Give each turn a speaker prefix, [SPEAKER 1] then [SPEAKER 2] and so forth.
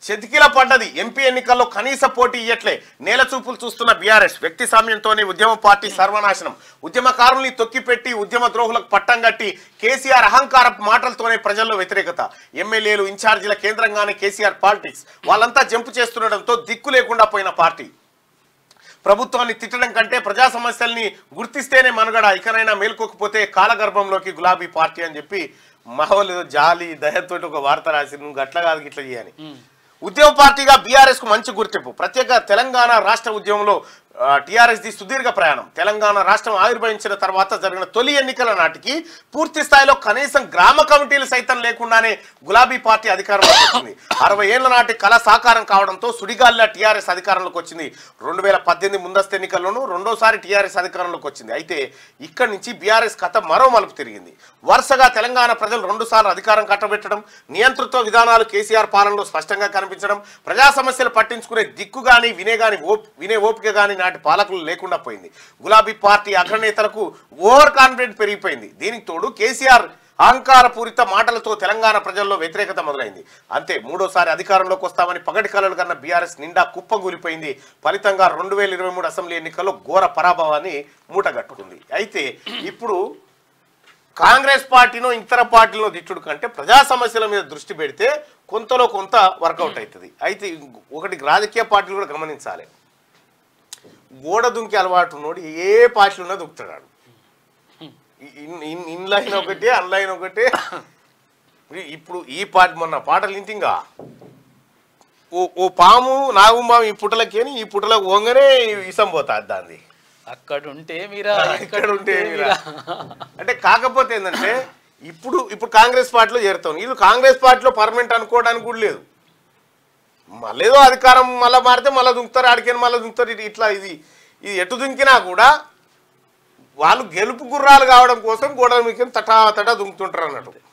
[SPEAKER 1] చెతికిల పడ్డది ఎంపీ ఎన్నికల్లో కనీస పోటీ ఇయ్యట్లే నేల చూపులు చూస్తున్న బీఆర్ఎస్ వ్యక్తి సామ్యంతోనే ఉద్యమ పార్టీ సర్వనాశనం ఉద్యమకారుల్ని తొక్కిపెట్టి ఉద్యమ ద్రోహులకు పట్టం కట్టి కేసీఆర్ అహంకార మాటలతోనే ప్రజల్లో వ్యతిరేకత ఎమ్మెల్యేలు ఇన్ఛార్జీల కేంద్రంగానే కేసీఆర్ పాలిటిక్స్ వాళ్ళంతా జంపు చేస్తుండటంతో దిక్కు లేకుండా పోయిన పార్టీ ప్రభుత్వాన్ని తిట్టడం కంటే ప్రజా సమస్యల్ని గుర్తిస్తేనే మనుగడ ఇకనైనా మేల్కోకపోతే కాలగర్భంలోకి గులాబీ పార్టీ అని చెప్పి మహోలు జాలి దయతోటి ఒక వార్త రాసి నువ్వు గట్ల కాదు గిట్ల చేయని ఉద్యమ పార్టీగా బీఆర్ఎస్ కు మంచి గుర్తింపు ప్రత్యేక తెలంగాణ రాష్ట్ర ఉద్యమంలో టీఆర్ఎస్ ది సుదీర్ఘ ప్రయాణం తెలంగాణ రాష్ట్రం ఆవిర్భవించిన తర్వాత జరిగిన తొలి ఎన్నికల నాటికి పూర్తి స్థాయిలో కనీసం గ్రామ కమిటీలు సైతం లేకుండానే గులాబీ పార్టీ అధికారంలోకి వచ్చింది అరవై ఏళ్ల నాటి కళ సాకారం కావడంతో సుడిగాలిలో టీఆర్ఎస్ అధికారంలోకి వచ్చింది రెండు వేల పద్దెనిమిది ముందస్తు ఎన్నికల్లోనూ రెండోసారి టీఆర్ఎస్ అధికారంలోకి వచ్చింది అయితే ఇక్కడి నుంచి బీఆర్ఎస్ కథ మరో మలుపు తిరిగింది వరుసగా తెలంగాణ ప్రజలు రెండుసార్లు అధికారం కట్టబెట్టడం నియంతృత్వ విధానాలు కేసీఆర్ పాలనలో స్పష్టంగా కనిపించడం ప్రజా సమస్యలు పట్టించుకునే దిక్కు గాని వినే గాని ఓప్ వినే ఓపిక గాని నాటి పాలకులు లేకుండా పోయింది గులాబీ పార్టీ అగ్రనేతలకు ఓవర్ కాన్ఫిడెంట్ పెరిగిపోయింది దీనికి తోడు కేసీఆర్ అహంకారపూరిత మాటలతో తెలంగాణ ప్రజల్లో వ్యతిరేకత మొదలైంది అంతే మూడోసారి అధికారంలోకి వస్తామని పగటి కలలు కన్న బీఆర్ఎస్ నిండా కుప్పగూలిపోయింది ఫలితంగా రెండు వేల ఇరవై మూడు అసెంబ్లీ ఎన్నికల్లో ఘోర పరాభవాన్ని మూటగట్టుకుంది అయితే ఇప్పుడు కాంగ్రెస్ పార్టీనో ఇతర పార్టీలో తిట్టుడు కంటే ప్రజా సమస్యల మీద దృష్టి పెడితే కొంతలో కొంత వర్కౌట్ అవుతుంది అయితే ఒకటి రాజకీయ పార్టీలు కూడా గమనించాలి గోడ దుంకి అలవాటు ఉన్నోడు ఏ పార్టీలో ఉన్నా దుక్కుతాడు ఇండ్లో అయినా ఒకటే అందులో అయినా ఒకటే ఈ- ఇప్పుడు ఈ పాట మొన్న పాటలు ఇంటింగా ఓ ఓ పాము నాగుంబాము ఈ పుటలకేని ఈ పుటలకు వంగనే ఇసం పోతా దాన్ని
[SPEAKER 2] అక్కడ ఉంటే మీరా
[SPEAKER 1] ఇక్కడ ఉంటే మీరా. అంటే కాకపోతే ఏంటంటే ఇప్పుడు ఇప్పుడు కాంగ్రెస్ పార్టీలో చేరుతాం వీళ్ళు కాంగ్రెస్ పార్టీలో పర్మనెంట్ అనుకోవడానికి కూడా లేదు మళ్ళేదో అధికారం మళ్ళీ మారితే మళ్ళీ దుంకుతారు ఆడికని మళ్ళీ దుంకుతారు ఇది ఇట్లా ఇది ఇది ఎటు దుంకినా కూడా వాళ్ళు గెలుపు గుర్రాలు కావడం కోసం గోడల మీకు తటా తటా దుంకుతుంటారు అన్నట్టు